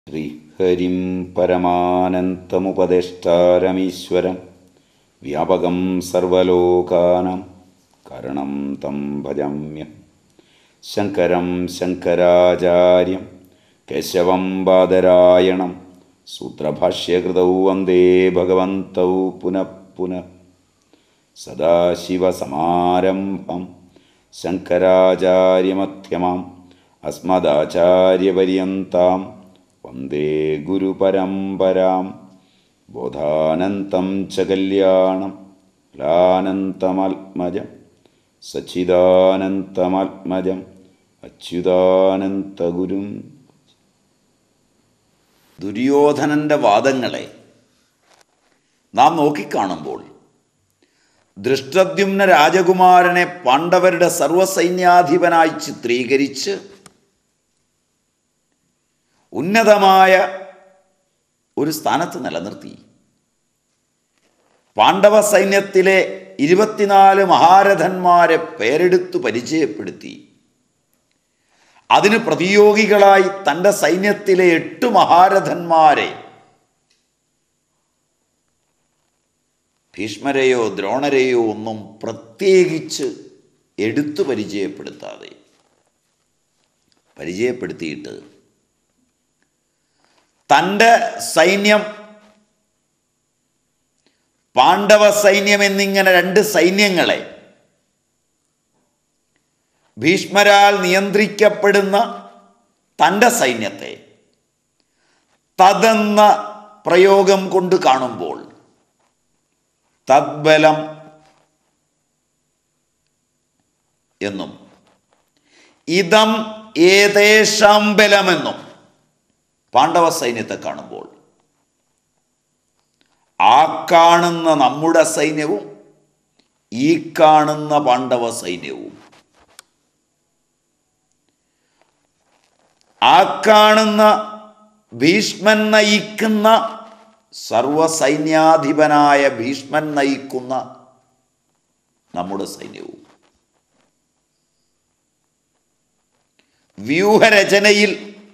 ശ്രീഹരിം പരമാനന്തമുപദേഷ്ടാരമീശ്വരം വ്യാപകം സർവലോകാനാം കരണം തം ഭജമ്യം ശങ്കരം ശങ്കരാചാര്യം കേശവം ബാദരായണം സൂത്രഭാഷ്യകൃതൗ വന്ദേ ഭഗവന്തൗ പുനഃ പുനഃ സദാശിവസമാരംഭം ശങ്കരാചാര്യമധ്യമാം അസ്മദാചാര്യപര്യന്താം വന്ദേ ഗുരുപരമ്പരാം ബോധാനന്തം ച കല്യാണം ഫലാനന്തമാത്മജം സച്ചിദാനന്തമാത്മജം അച്യുതാനന്തഗുരും ദുര്യോധനൻ്റെ വാദങ്ങളെ നാം നോക്കിക്കാണുമ്പോൾ ദൃഷ്ടദ്യുമ്ന രാജകുമാരനെ പാണ്ഡവരുടെ സർവസൈന്യാധിപനായി ചിത്രീകരിച്ച് ഉന്നതമായ ഒരു സ്ഥാനത്ത് നിലനിർത്തി പാണ്ഡവ സൈന്യത്തിലെ ഇരുപത്തിനാല് മഹാരഥന്മാരെ പേരെടുത്തു പരിചയപ്പെടുത്തി അതിന് പ്രതിയോഗികളായി തൻ്റെ സൈന്യത്തിലെ എട്ട് മഹാരഥന്മാരെ ഭീഷ്മരെയോ ദ്രോണരെയോ ഒന്നും പ്രത്യേകിച്ച് എടുത്തു പരിചയപ്പെടുത്താതെ പരിചയപ്പെടുത്തിയിട്ട് തൻ്റെ സൈന്യം പാണ്ഡവ സൈന്യം എന്നിങ്ങനെ രണ്ട് സൈന്യങ്ങളെ ഭീഷ്മരാൽ നിയന്ത്രിക്കപ്പെടുന്ന തൻ്റെ സൈന്യത്തെ തതെന്ന പ്രയോഗം കൊണ്ട് കാണുമ്പോൾ തദ്ബലം എന്നും ഇതം ഏതേഷാം ബലമെന്നും പാണ്ഡവ സൈന്യത്തെ കാണുമ്പോൾ ആ കാണുന്ന നമ്മുടെ സൈന്യവും ഈ കാണുന്ന പാണ്ഡവ സൈന്യവും ആ കാണുന്ന ഭീഷ്മൻ നയിക്കുന്ന സർവസൈന്യാധിപനായ ഭീഷ്മൻ നയിക്കുന്ന നമ്മുടെ സൈന്യവും വ്യൂഹരചനയിൽ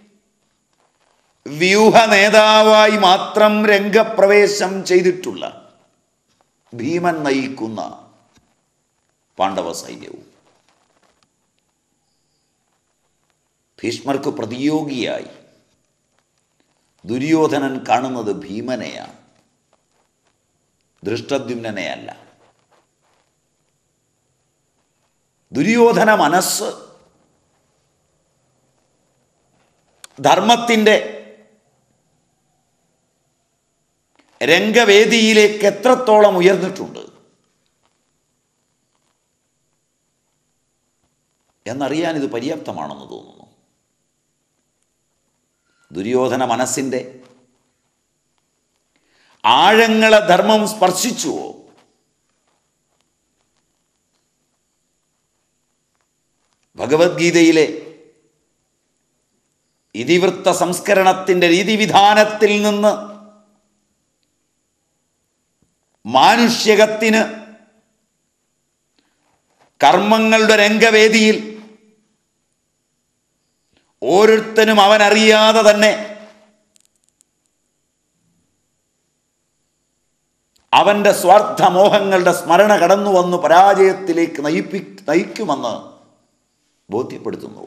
വ്യൂഹ നേതാവായി മാത്രം രംഗപ്രവേശം ചെയ്തിട്ടുള്ള ഭീമൻ നയിക്കുന്ന പാണ്ഡവ സൈന്യവും ഭീഷ്മർക്ക് പ്രതിയോഗിയായി ദുര്യോധനൻ കാണുന്നത് ഭീമനെയാണ് ദൃഷ്ടദ്യുമ്നനെയല്ല ദുര്യോധന മനസ്സ് ധർമ്മത്തിൻ്റെ രംഗവേദിയിലേക്ക് എത്രത്തോളം ഉയർന്നിട്ടുണ്ട് എന്നറിയാൻ ഇത് പര്യാപ്തമാണെന്ന് തോന്നുന്നു ദുര്യോധന മനസ്സിൻ്റെ ആഴങ്ങളെ ധർമ്മം സ്പർശിച്ചുവോ ഭഗവത്ഗീതയിലെ ഇതിവൃത്ത സംസ്കരണത്തിൻ്റെ രീതിവിധാനത്തിൽ നിന്ന് മാനുഷ്യകത്തിന് കർമ്മങ്ങളുടെ രംഗവേദിയിൽ ഓരോരുത്തനും അവനറിയാതെ തന്നെ അവൻ്റെ സ്വാർത്ഥമോഹങ്ങളുടെ സ്മരണ കടന്നു വന്ന് പരാജയത്തിലേക്ക് നയിപ്പി നയിക്കുമെന്ന് ബോധ്യപ്പെടുത്തുന്നു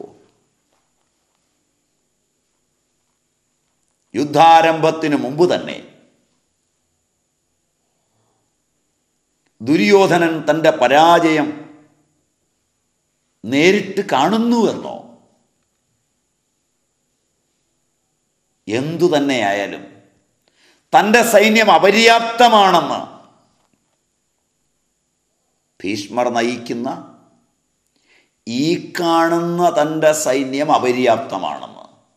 യുദ്ധാരംഭത്തിന് മുമ്പ് തന്നെ ദുര്യോധനൻ തൻ്റെ പരാജയം നേരിട്ട് കാണുന്നുവെന്നോ എന്തു തന്നെയായാലും തൻ്റെ സൈന്യം അപര്യാപ്തമാണെന്ന് ഭീഷ്മർ നയിക്കുന്ന ഈ കാണുന്ന തൻ്റെ സൈന്യം അപര്യാപ്തമാണെന്ന്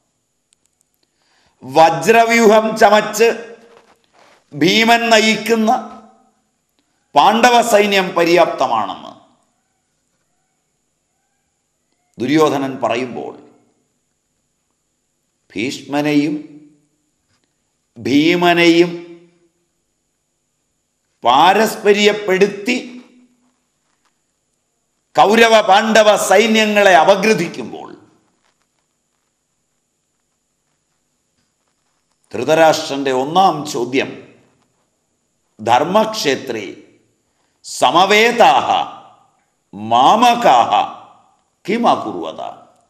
വജ്രവ്യൂഹം ചമച്ച് ഭീമൻ നയിക്കുന്ന പാണ്ഡവ സൈന്യം പര്യാപ്തമാണെന്ന് ദുര്യോധനൻ പറയുമ്പോൾ ഭീഷ്മനെയും ഭീമനെയും പാരസ്പര്യപ്പെടുത്തി കൗരവ പാണ്ഡവ സൈന്യങ്ങളെ അപഗ്രഥിക്കുമ്പോൾ ധൃതരാഷ്ട്രന്റെ ഒന്നാം ചോദ്യം ധർമ്മക്ഷേത്രേ സമവേതാഹ മാമകാഹ കിമകുർവത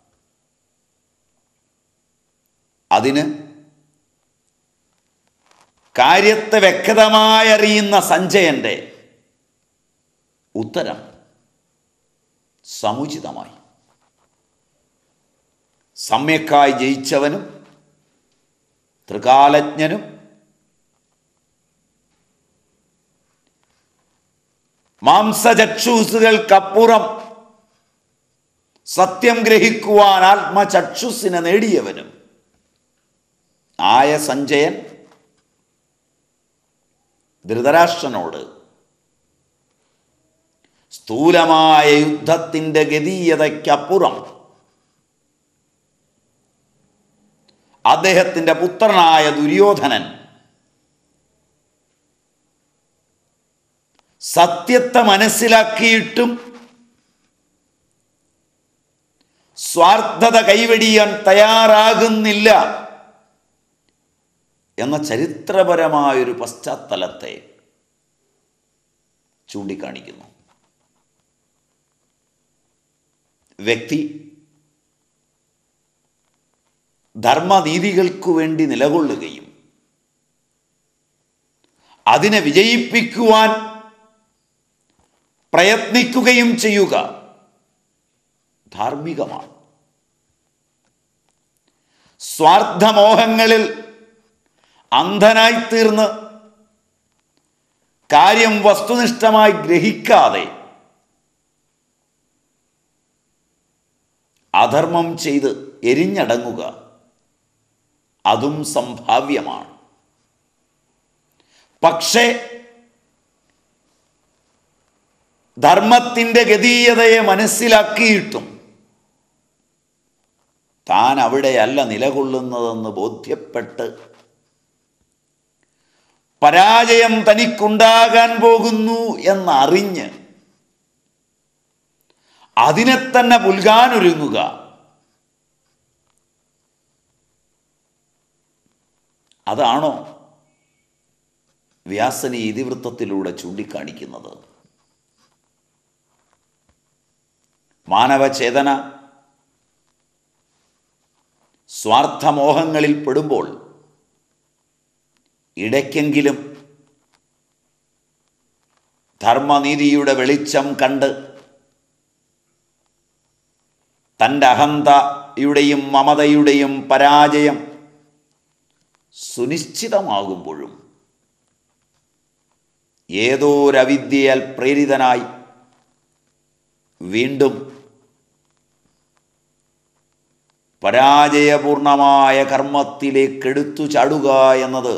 അതിന് കാര്യത്തെ വ്യക്തമായി അറിയുന്ന സഞ്ജയന്റെ ഉത്തരം സമുചിതമായി സമ്യക്കായി ജയിച്ചവനും ത്രികാലജ്ഞനും മാംസചക്ഷുസുകൾക്കപ്പുറം സത്യം ഗ്രഹിക്കുവാൻ ആത്മചക്ഷുസിനെ നേടിയവനും ആയ സഞ്ജയൻ ധൃതരാഷ്ട്രനോട് സ്ഥൂലമായ യുദ്ധത്തിൻ്റെ ഗതീയതയ്ക്കപ്പുറം അദ്ദേഹത്തിൻ്റെ പുത്രനായ ദുര്യോധനൻ സത്യത്തെ മനസ്സിലാക്കിയിട്ടും സ്വാർത്ഥത കൈവെടിയാൻ തയ്യാറാകുന്നില്ല എന്ന ചരിത്രപരമായൊരു പശ്ചാത്തലത്തെ ചൂണ്ടിക്കാണിക്കുന്നു വ്യക്തി ധർമ്മനീതികൾക്കു വേണ്ടി നിലകൊള്ളുകയും അതിനെ വിജയിപ്പിക്കുവാൻ പ്രയത്നിക്കുകയും ചെയ്യുക ധാർമ്മികമാണ് സ്വാർത്ഥമോഹങ്ങളിൽ അന്ധനായിത്തീർന്ന് കാര്യം വസ്തുനിഷ്ഠമായി ഗ്രഹിക്കാതെ അധർമ്മം ചെയ്ത് എരിഞ്ഞടങ്ങുക അതും സംഭാവ്യമാണ് പക്ഷേ ധർമ്മത്തിൻ്റെ ഗതീയതയെ മനസ്സിലാക്കിയിട്ടും താൻ അവിടെയല്ല നിലകൊള്ളുന്നതെന്ന് ബോധ്യപ്പെട്ട് പരാജയം തനിക്കുണ്ടാകാൻ പോകുന്നു എന്നറിഞ്ഞ് അതിനെ തന്നെ പുൽകാനൊരുങ്ങുക അതാണോ വ്യാസനി ഇതിവൃത്തത്തിലൂടെ ചൂണ്ടിക്കാണിക്കുന്നത് മാനവചേതന സ്വാർത്ഥമോഹങ്ങളിൽ പെടുമ്പോൾ ഇടയ്ക്കെങ്കിലും ധർമ്മനീതിയുടെ വെളിച്ചം കണ്ട് തൻ്റെ അഹന്തയുടെയും മമതയുടെയും പരാജയം സുനിശ്ചിതമാകുമ്പോഴും ഏതോരവിദ്യയാൽ പ്രേരിതനായി വീണ്ടും പരാജയപൂർണമായ കർമ്മത്തിലേക്ക് എടുത്തു ചാടുക എന്നത്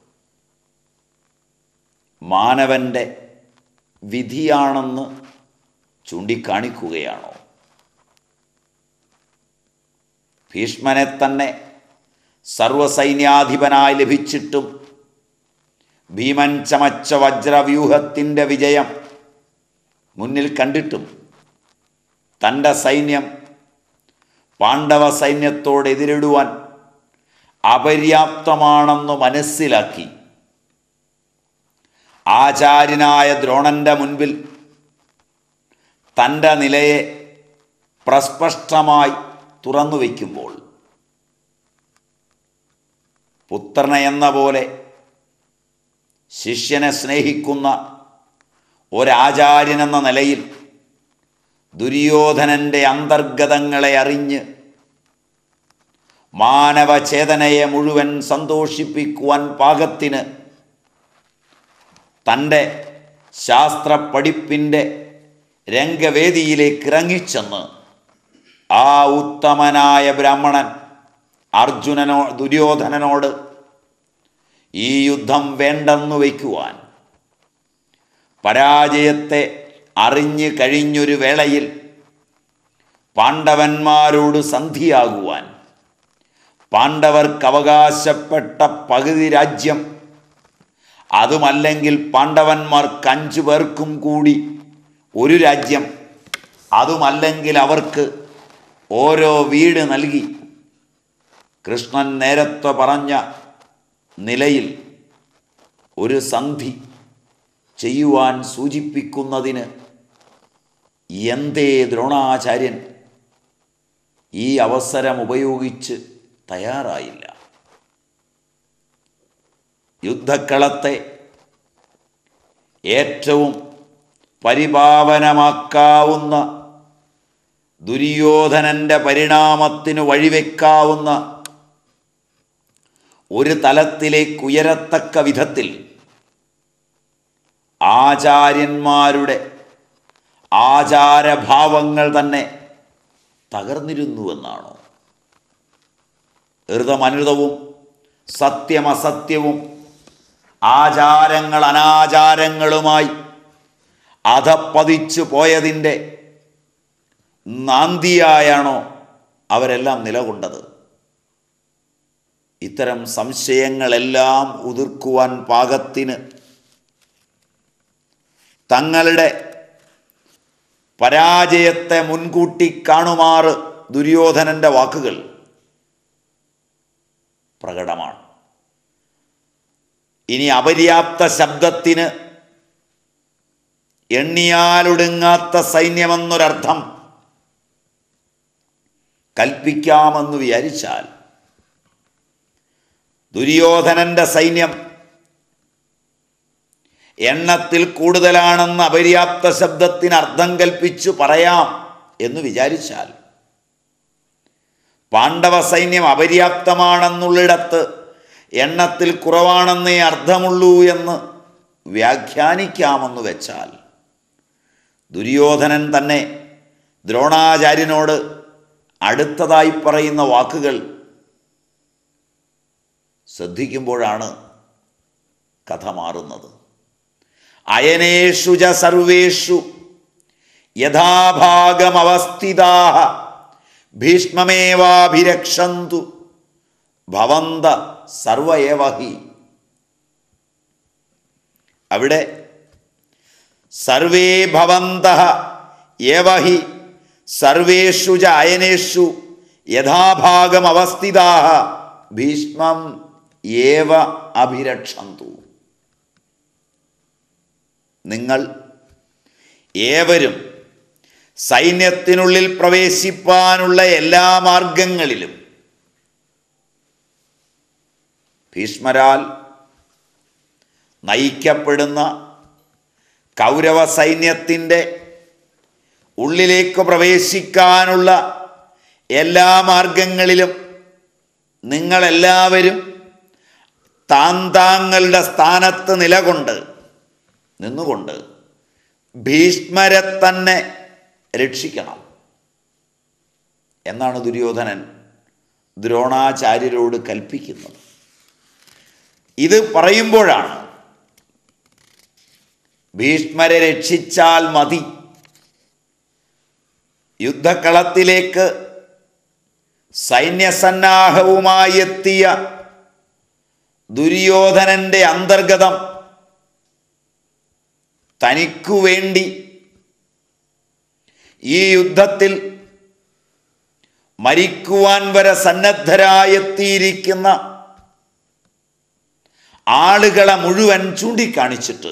മാനവൻ്റെ വിധിയാണെന്ന് ചൂണ്ടിക്കാണിക്കുകയാണോ ഭീഷ്മനെ തന്നെ സർവസൈന്യാധിപനായി ലഭിച്ചിട്ടും ഭീമൻ ചമച്ച വജ്രവ്യൂഹത്തിൻ്റെ വിജയം മുന്നിൽ കണ്ടിട്ടും തൻ്റെ സൈന്യം പാണ്ഡവ സൈന്യത്തോട് എതിരിടുവാൻ അപര്യാപ്തമാണെന്ന് മനസ്സിലാക്കി ആചാര്യനായ ദ്രോണന്റെ മുൻപിൽ തൻ്റെ നിലയെ പ്രസ്പഷ്ടമായി തുറന്നു വയ്ക്കുമ്പോൾ പുത്രനെ എന്ന പോലെ ശിഷ്യനെ സ്നേഹിക്കുന്ന ഒരാചാര്യനെന്ന നിലയിൽ ദുര്യോധനൻ്റെ അന്തർഗതങ്ങളെ അറിഞ്ഞ് മാനവചേതനയെ മുഴുവൻ സന്തോഷിപ്പിക്കുവാൻ പാകത്തിന് തൻ്റെ ശാസ്ത്രപ്പടിപ്പിൻ്റെ രംഗവേദിയിലേക്ക് ഇറങ്ങിച്ചെന്ന് ആ ഉത്തമനായ ബ്രാഹ്മണൻ അർജുനനോ ദുര്യോധനനോട് ഈ യുദ്ധം വേണ്ടെന്നു വയ്ക്കുവാൻ പരാജയത്തെ അറിഞ്ഞു കഴിഞ്ഞൊരു വേളയിൽ പാണ്ഡവന്മാരോട് സന്ധിയാകുവാൻ പാണ്ഡവർക്ക് അവകാശപ്പെട്ട പകുതി രാജ്യം അതുമല്ലെങ്കിൽ പാണ്ഡവന്മാർക്ക് അഞ്ചു പേർക്കും കൂടി ഒരു രാജ്യം അതുമല്ലെങ്കിൽ അവർക്ക് ഓരോ വീട് നൽകി കൃഷ്ണൻ നേരത്തെ പറഞ്ഞ നിലയിൽ ഒരു സന്ധി ചെയ്യുവാൻ സൂചിപ്പിക്കുന്നതിന് എന്തേ ദ്രോണാചാര്യൻ ഈ അവസരം ഉപയോഗിച്ച് തയ്യാറായില്ല യുദ്ധക്കളത്തെ ഏറ്റവും പരിപാവനമാക്കാവുന്ന ദുര്യോധനൻ്റെ പരിണാമത്തിന് വഴിവെക്കാവുന്ന ഒരു തലത്തിലേക്ക് ഉയരത്തക്ക വിധത്തിൽ ആചാര്യന്മാരുടെ ആചാരഭാവങ്ങൾ തന്നെ തകർന്നിരുന്നുവെന്നാണോ ഋതമനുതവും സത്യമസത്യവും ആചാരങ്ങൾ അനാചാരങ്ങളുമായി അധപ്പതിച്ചു പോയതിൻ്റെ നാന്തിയായാണോ അവരെല്ലാം നിലകൊണ്ടത് ഇത്തരം സംശയങ്ങളെല്ലാം ഉതിർക്കുവാൻ പാകത്തിന് തങ്ങളുടെ പരാജയത്തെ മുൻകൂട്ടി കാണുമാറ് ദുര്യോധനൻ്റെ വാക്കുകൾ പ്രകടമാണ് ഇനി അപര്യാപ്ത ശബ്ദത്തിന് എണ്ണിയാലൊടുങ്ങാത്ത സൈന്യമെന്നൊരർത്ഥം കൽപ്പിക്കാമെന്ന് വിചാരിച്ചാൽ ദുര്യോധനന്റെ സൈന്യം എണ്ണത്തിൽ കൂടുതലാണെന്ന് അപര്യാപ്ത ശബ്ദത്തിന് അർത്ഥം കൽപ്പിച്ചു പറയാം എന്ന് വിചാരിച്ചാൽ പാണ്ഡവ സൈന്യം അപര്യാപ്തമാണെന്നുള്ളിടത്ത് എണ്ണത്തിൽ കുറവാണെന്നേ അർത്ഥമുള്ളൂ എന്ന് വ്യാഖ്യാനിക്കാമെന്ന് വെച്ചാൽ ദുര്യോധനൻ തന്നെ ദ്രോണാചാര്യനോട് അടുത്തതായി പറയുന്ന വാക്കുകൾ ശ്രദ്ധിക്കുമ്പോഴാണ് കഥ മാറുന്നത് അയനേഷു ച സർവേഷു യഥാഭാഗമവസ്ഥിതാ ഭീഷ്മമേവാഭിരക്ഷന്തു ഭവന്ത സർവയവ ഹി അവിടെ സർവേ ഭവന്ത ഏവ ഹി സർവേഷു ച അയനേഷു യഥാഭാഗം അവസ്ഥിതാ ഭീഷ്മം ഏവ അഭിരക്ഷന്തു നിങ്ങൾ ഏവരും സൈന്യത്തിനുള്ളിൽ പ്രവേശിപ്പാനുള്ള എല്ലാ മാർഗങ്ങളിലും ഭീഷ്മരാൽ നയിക്കപ്പെടുന്ന കൗരവ സൈന്യത്തിൻ്റെ ഉള്ളിലേക്ക് പ്രവേശിക്കാനുള്ള എല്ലാ മാർഗങ്ങളിലും നിങ്ങളെല്ലാവരും താൻ താങ്കളുടെ സ്ഥാനത്ത് നിലകൊണ്ട് നിന്നുകൊണ്ട് ഭീഷ്മരെ തന്നെ രക്ഷിക്കണം എന്നാണ് ദുര്യോധനൻ ദ്രോണാചാര്യരോട് കൽപ്പിക്കുന്നത് ഇത് പറയുമ്പോഴാണ് ഭീഷ്മരെ രക്ഷിച്ചാൽ മതി യുദ്ധക്കളത്തിലേക്ക് സൈന്യസന്നാഹവുമായി എത്തിയ ദുര്യോധനന്റെ അന്തർഗതം തനിക്കു വേണ്ടി ഈ യുദ്ധത്തിൽ മരിക്കുവാൻ വരെ സന്നദ്ധരായെത്തിയിരിക്കുന്ന ആളുകളെ മുഴുവൻ ചൂണ്ടിക്കാണിച്ചിട്ട്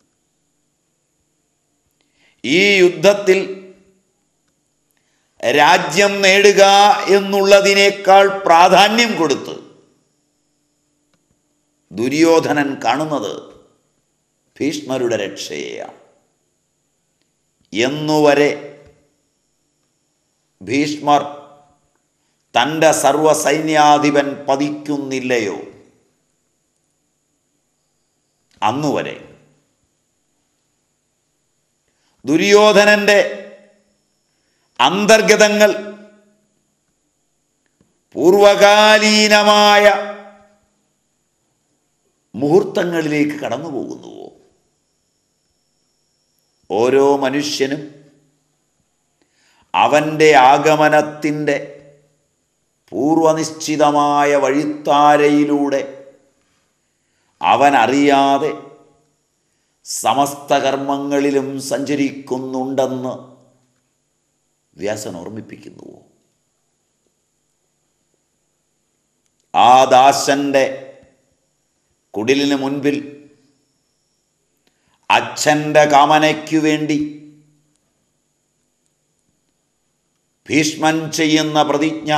ഈ യുദ്ധത്തിൽ രാജ്യം നേടുക എന്നുള്ളതിനേക്കാൾ പ്രാധാന്യം കൊടുത്ത് ദുര്യോധനൻ കാണുന്നത് ഭീഷ്മരുടെ രക്ഷയെയാണ് എന്നുവരെ ഭീഷ്മർ തൻ്റെ സർവസൈന്യാധിപൻ പതിക്കുന്നില്ലയോ അന്നുവരെ ദുര്യോധനന്റെ അന്തർഗതങ്ങൾ പൂർവകാലീനമായ മുഹൂർത്തങ്ങളിലേക്ക് കടന്നു പോകുന്നുവോ ഓരോ മനുഷ്യനും അവൻ്റെ ആഗമനത്തിൻ്റെ പൂർവനിശ്ചിതമായ വഴിത്താരയിലൂടെ അവൻ അറിയാതെ സമസ്ത കർമ്മങ്ങളിലും സഞ്ചരിക്കുന്നുണ്ടെന്ന് വ്യാസൻ ഓർമ്മിപ്പിക്കുന്നുവോ ആ ദാസന്റെ കുടിലിന് മുൻപിൽ അച്ഛൻ്റെ കാമനയ്ക്കു വേണ്ടി ഭീഷ്മൻ ചെയ്യുന്ന പ്രതിജ്ഞ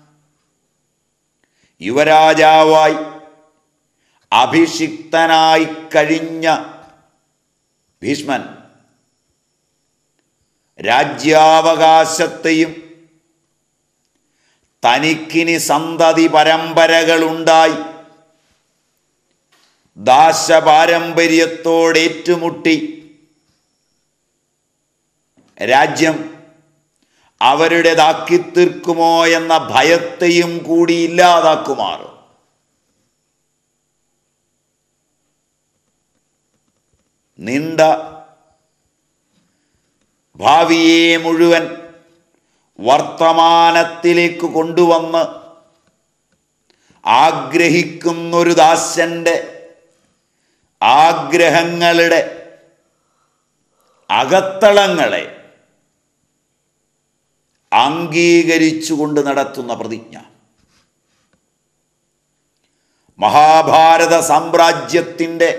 യുവരാജാവായി അഭിഷിക്തനായി കഴിഞ്ഞ ഭീഷ്മൻ രാജ്യാവകാശത്തെയും തനിക്കിനി സന്തതി പരമ്പരകളുണ്ടായി ദാശപാരമ്പര്യത്തോടേറ്റുമുട്ടി രാജ്യം അവരുടേതാക്കി തീർക്കുമോ എന്ന ഭയത്തെയും കൂടി ഇല്ലാതാക്കുമാറ് നീണ്ട ഭാവിയെ മുഴുവൻ വർത്തമാനത്തിലേക്ക് കൊണ്ടുവന്ന് ആഗ്രഹിക്കുന്നൊരു ദാസന്റെ ആഗ്രഹങ്ങളുടെ അകത്തളങ്ങളെ അംഗീകരിച്ചുകൊണ്ട് നടത്തുന്ന പ്രതിജ്ഞ മഹാഭാരത സാമ്രാജ്യത്തിൻ്റെ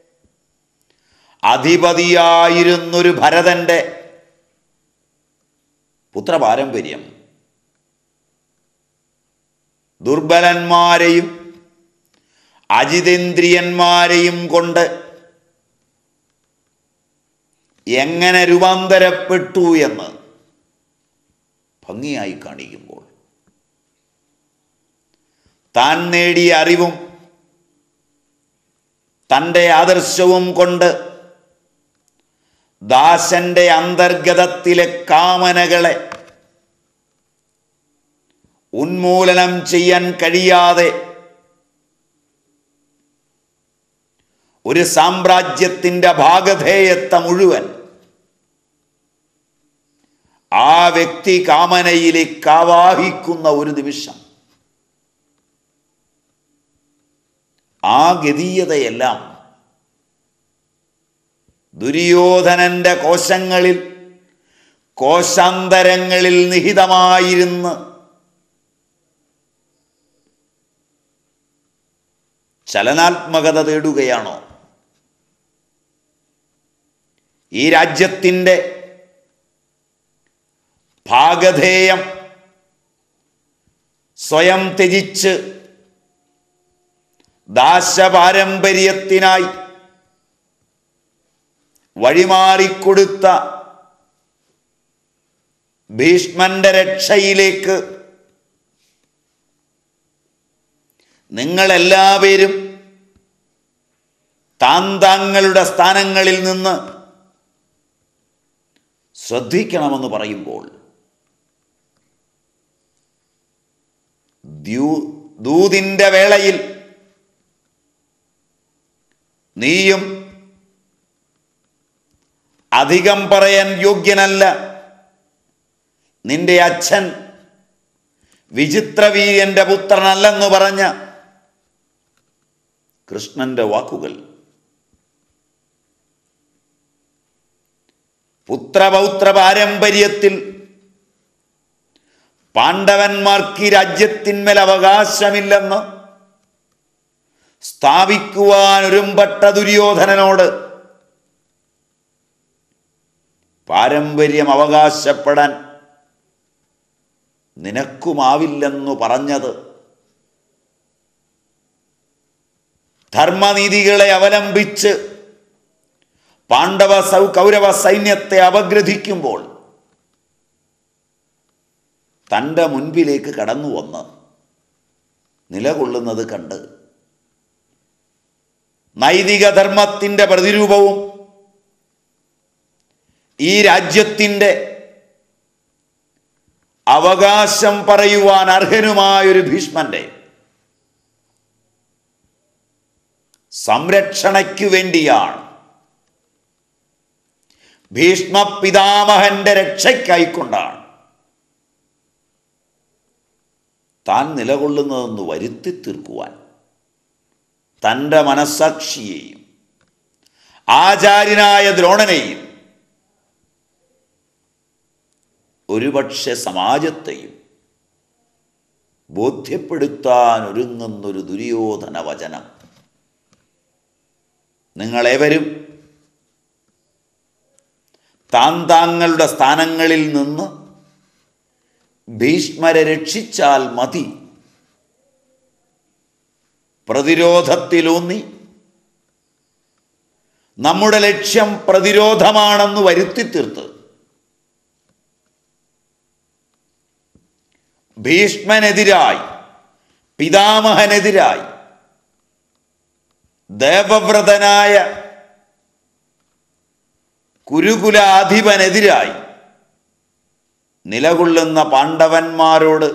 അധിപതിയായിരുന്നൊരു ഭരതന്റെ പുത്രപാരമ്പര്യം ദുർബലന്മാരെയും അജിതേന്ദ്രിയന്മാരെയും കൊണ്ട് എങ്ങനെ രൂപാന്തരപ്പെട്ടു എന്ന് ഭംഗിയായി കാണിക്കുമ്പോൾ താൻ നേടിയ അറിവും തൻ്റെ ആദർശവും കൊണ്ട് ദാസന്റെ അന്തർഗതത്തിലെ കാമനകളെ ഉന്മൂലനം ചെയ്യാൻ കഴിയാതെ ഒരു സാമ്രാജ്യത്തിൻ്റെ ഭാഗധേയത്വ മുഴുവൻ ആ വ്യക്തി കാമനയിലേക്ക് ആവാഹിക്കുന്ന ഒരു നിമിഷം ആ ഗതീയതയെല്ലാം ദുര്യോധനന്റെ കോശങ്ങളിൽ കോശാന്തരങ്ങളിൽ നിഹിതമായിരുന്ന് ചലനാത്മകത തേടുകയാണോ ഈ രാജ്യത്തിൻ്റെ ഭാഗധേയം സ്വയം ത്യജിച്ച് ദാശപാരമ്പര്യത്തിനായി വഴിമാറിക്കൊടുത്ത ഭീഷ്മന്റെ രക്ഷയിലേക്ക് നിങ്ങളെല്ലാവരും താൻ താങ്കളുടെ സ്ഥാനങ്ങളിൽ നിന്ന് ശ്രദ്ധിക്കണമെന്ന് പറയുമ്പോൾ ദ്യൂ ദൂതിൻ്റെ വേളയിൽ നീയും അധികം പറയാൻ യോഗ്യനല്ല നിന്റെ അച്ഛൻ വിചിത്രവീര്യന്റെ പുത്രനല്ലെന്ന് പറഞ്ഞ കൃഷ്ണന്റെ വാക്കുകൾ പുത്രപൗത്ര പാരമ്പര്യത്തിൽ പാണ്ഡവന്മാർക്ക് ഈ രാജ്യത്തിന്മേൽ അവകാശമില്ലെന്ന് സ്ഥാപിക്കുവാൻ ഒരുമ്പെട്ട ദുര്യോധനനോട് പാരമ്പര്യം അവകാശപ്പെടാൻ നിനക്കുമാവില്ലെന്നു പറഞ്ഞത് ധർമ്മനീതികളെ അവലംബിച്ച് പാണ്ഡവ സൗ കൗരവ സൈന്യത്തെ അപഗ്രഥിക്കുമ്പോൾ തൻ്റെ മുൻപിലേക്ക് കടന്നു വന്ന് നിലകൊള്ളുന്നത് കണ്ട് നൈതിക ധർമ്മത്തിൻ്റെ പ്രതിരൂപവും ഈ രാജ്യത്തിൻ്റെ അവകാശം പറയുവാൻ അർഹനുമായൊരു ഭീഷ്മന്റെ സംരക്ഷണയ്ക്കു വേണ്ടിയാണ് ഭീഷ്മ പിതാമഹന്റെ രക്ഷയ്ക്കായിക്കൊണ്ടാണ് താൻ നിലകൊള്ളുന്നതെന്ന് വരുത്തി തീർക്കുവാൻ തൻ്റെ മനസാക്ഷിയെയും ആചാര്യനായ ദ്രോണനെയും ഒരുപക്ഷെ സമാജത്തെയും ബോധ്യപ്പെടുത്താൻ ഒരുങ്ങുന്നൊരു ദുര്യോധന വചനം നിങ്ങളേവരും താൻ താങ്കളുടെ സ്ഥാനങ്ങളിൽ നിന്ന് ഭീഷ്മരെ രക്ഷിച്ചാൽ മതി പ്രതിരോധത്തിലൂന്നി നമ്മുടെ ലക്ഷ്യം പ്രതിരോധമാണെന്ന് വരുത്തി തീർത്ത് ഭീഷ്മനെതിരായി പിതാമഹനെതിരായി ദേവവ്രതനായ കുരുകുലാധിപനെതിരായി നിലകൊള്ളുന്ന പാണ്ഡവന്മാരോട്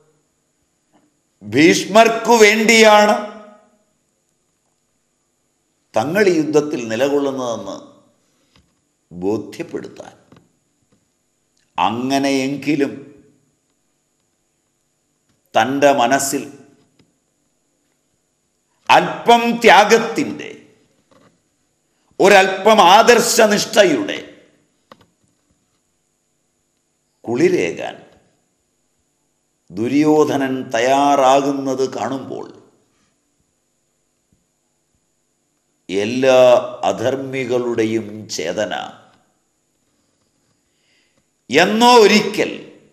ഭീഷ്മർക്കു വേണ്ടിയാണ് തങ്ങൾ ഈ യുദ്ധത്തിൽ നിലകൊള്ളുന്നതെന്ന് ബോധ്യപ്പെടുത്താൻ അങ്ങനെയെങ്കിലും തൻ്റെ മനസ്സിൽ അല്പം ത്യാഗത്തിൻ്റെ ഒരല്പം ആദർശനിഷ്ഠയുടെ കുളിരേകാൻ ദുര്യോധനൻ തയ്യാറാകുന്നത് കാണുമ്പോൾ എല്ലാ അധർമ്മികളുടെയും ചേതന എന്നോ ഒരിക്കൽ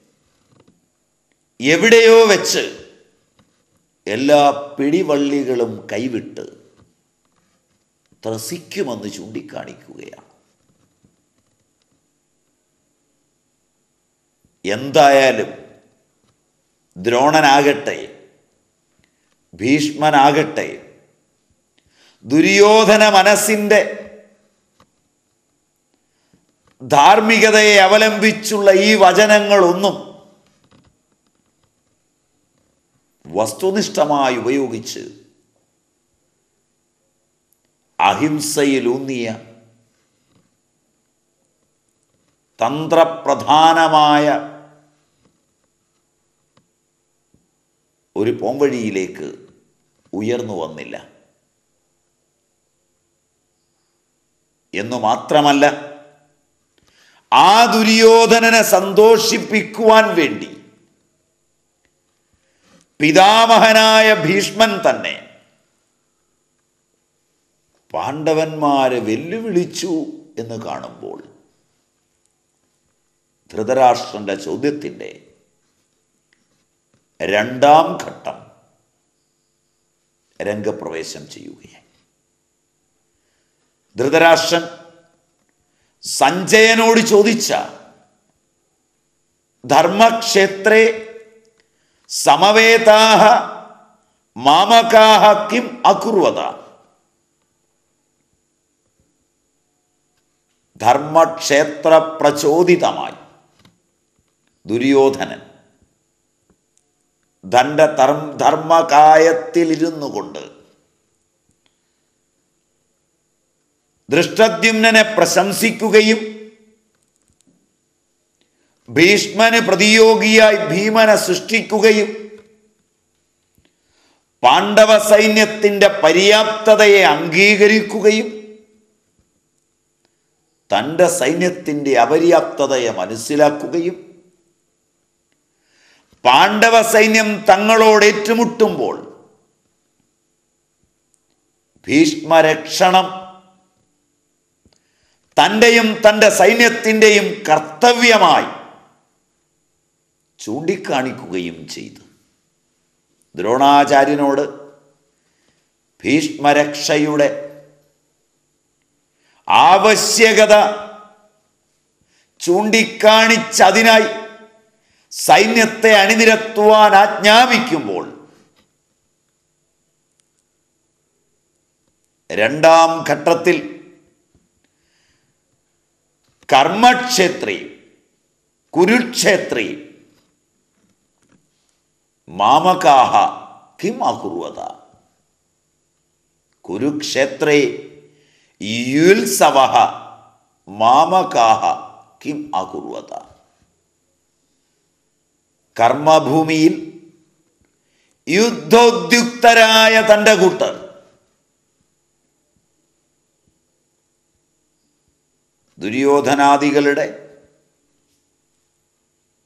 എവിടെയോ വെച്ച് എല്ലാ പിടിവള്ളികളും കൈവിട്ട് ത്രസിക്കുമെന്ന് ചൂണ്ടിക്കാണിക്കുകയാണ് എന്തായാലും ദ്രോണനാകട്ടെ ഭീഷ്മനാകട്ടെ ദുര്യോധന മനസ്സിൻ്റെ ധാർമ്മികതയെ അവലംബിച്ചുള്ള ഈ വചനങ്ങളൊന്നും വസ്തുനിഷ്ഠമായി ഉപയോഗിച്ച് അഹിംസയിലൂന്നിയ തന്ത്രപ്രധാനമായ ഒരു പോംവഴിയിലേക്ക് ഉയർന്നു വന്നില്ല എന്നു മാത്രമല്ല ആ ദുര്യോധനനെ സന്തോഷിപ്പിക്കുവാൻ വേണ്ടി പിതാമഹനായ ഭീഷ്മൻ തന്നെ പാണ്ഡവന്മാരെ വെല്ലുവിളിച്ചു എന്ന് കാണുമ്പോൾ ധൃതരാഷ്ട്രന്റെ ചോദ്യത്തിൻ്റെ രണ്ടാം ഘട്ടം രംഗപ്രവേശം ചെയ്യുകയായി ധൃതരാഷ്ട്രൻ സഞ്ജയനോട് ചോദിച്ച ധർമ്മക്ഷേത്രേ സമവേതാഹ മാമകാഹ കിം അകുർവത ധർമ്മക്ഷേത്ര പ്രചോദിതമായി ദുര്യോധനൻ തൻ്റെ ധർമ്മകായത്തിലിരുന്നു കൊണ്ട് ദൃഷ്ടദ്യുമ്നെ പ്രശംസിക്കുകയും ഭീഷ്മന് പ്രതിയോഗിയായി ഭീമനെ സൃഷ്ടിക്കുകയും പാണ്ഡവ സൈന്യത്തിൻ്റെ പര്യാപ്തതയെ അംഗീകരിക്കുകയും തൻ്റെ സൈന്യത്തിൻ്റെ അപര്യാപ്തതയെ മനസ്സിലാക്കുകയും പാണ്ഡവ സൈന്യം തങ്ങളോട് ഏറ്റുമുട്ടുമ്പോൾ ഭീഷ്മരക്ഷണം തൻ്റെയും തൻ്റെ സൈന്യത്തിൻ്റെയും കർത്തവ്യമായി ചൂണ്ടിക്കാണിക്കുകയും ചെയ്തു ദ്രോണാചാര്യനോട് ഭീഷ്മരക്ഷയുടെ ആവശ്യകത ചൂണ്ടിക്കാണിച്ചതിനായി സൈന്യത്തെ അണിനിരത്തുവാൻ ആജ്ഞാപിക്കുമ്പോൾ രണ്ടാം ഘട്ടത്തിൽ കർമ്മക്ഷേത്രി കുരുക്ഷേത്രി മാമകാഹ കിം അകുർവത കുരുക്ഷേത്രേ യുത്സവ മാമകാഹ കിം അകുർവത കർമ്മഭൂമിയിൽ യുദ്ധോദ്യുക്തരായ തൻ്റെ കൂട്ടർ ദുര്യോധനാദികളുടെ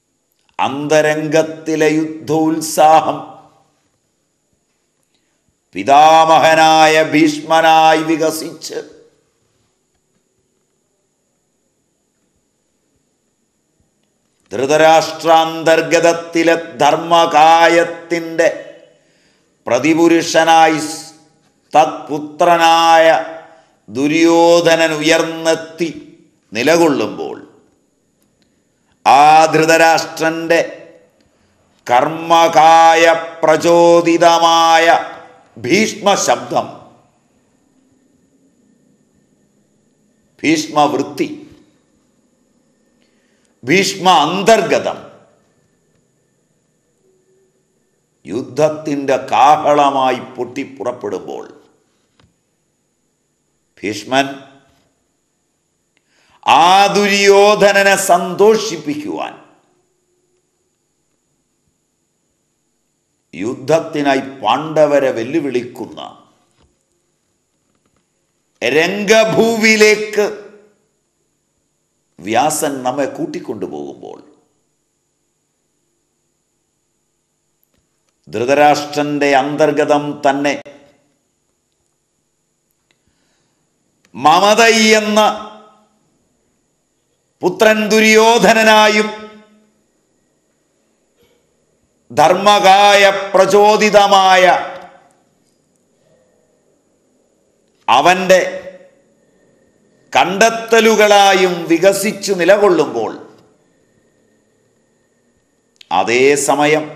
അന്തരംഗത്തിലെ യുദ്ധോത്സാഹം പിതാമഹനായ ഭീഷ്മനായി വികസിച്ച് ധൃതരാഷ്ട്രാന്തർഗതത്തിലെ ധർമ്മകായത്തിൻ്റെ പ്രതിപുരുഷനായി തത്പുത്രനായ ദുര്യോധനൻ ഉയർന്നെത്തി നിലകൊള്ളുമ്പോൾ ആ ധൃതരാഷ്ട്രൻ്റെ കർമ്മകായ പ്രചോദിതമായ ഭീഷ്മ ശബ്ദം ഭീഷ്മവൃത്തി ഭീഷ്മ അന്തർഗതം യുദ്ധത്തിൻ്റെ കാഹളമായി പൊട്ടിപ്പുറപ്പെടുമ്പോൾ ഭീഷ്മൻ ആ ദുര്യോധനനെ സന്തോഷിപ്പിക്കുവാൻ യുദ്ധത്തിനായി പാണ്ഡവരെ വെല്ലുവിളിക്കുന്ന രംഗഭൂവിലേക്ക് വ്യാസൻ നമ്മെ കൂട്ടിക്കൊണ്ടുപോകുമ്പോൾ ധൃതരാഷ്ട്രന്റെ അന്തർഗതം തന്നെ മമതൈ എന്ന പുത്രൻ ദുര്യോധനനായും ധർമ്മകായ പ്രചോദിതമായ അവൻ്റെ കണ്ടെത്തലുകളായും വികസിച്ചു നിലകൊള്ളുമ്പോൾ അതേസമയം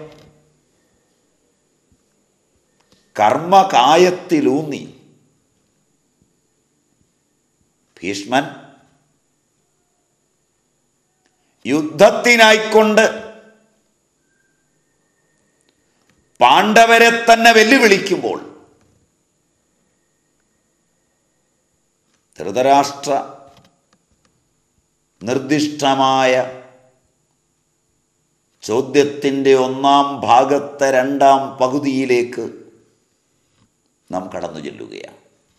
കർമ്മകായത്തിലൂന്നി ഭീഷ്മൻ യുദ്ധത്തിനായിക്കൊണ്ട് പാണ്ഡവരെ തന്നെ വെല്ലുവിളിക്കുമ്പോൾ ധൃതരാഷ്ട്ര നിർദ്ദിഷ്ടമായ ചോദ്യത്തിൻ്റെ ഒന്നാം ഭാഗത്തെ രണ്ടാം പകുതിയിലേക്ക് നാം കടന്നു ചെല്ലുകയാണ്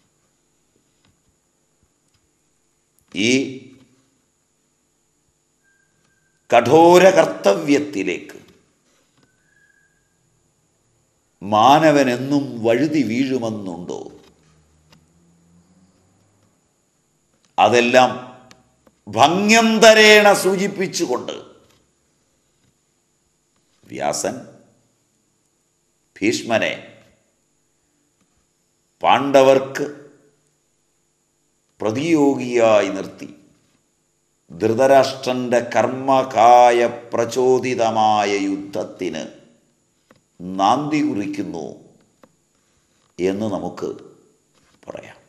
ഈ കഠോര കർത്തവ്യത്തിലേക്ക് മാനവനെന്നും വഴുതി വീഴുമെന്നുണ്ടോ അതെല്ലാം ഭംഗ്യന്തരേണ സൂചിപ്പിച്ചുകൊണ്ട് വ്യാസൻ ഭീഷ്മനെ പാണ്ഡവർക്ക് പ്രതിയോഗിയായി നിർത്തി ധൃതരാഷ്ട്രന്റെ കർമ്മകായ പ്രചോദിതമായ യുദ്ധത്തിന് നാന്തി കുറിക്കുന്നു എന്ന് നമുക്ക് പറയാം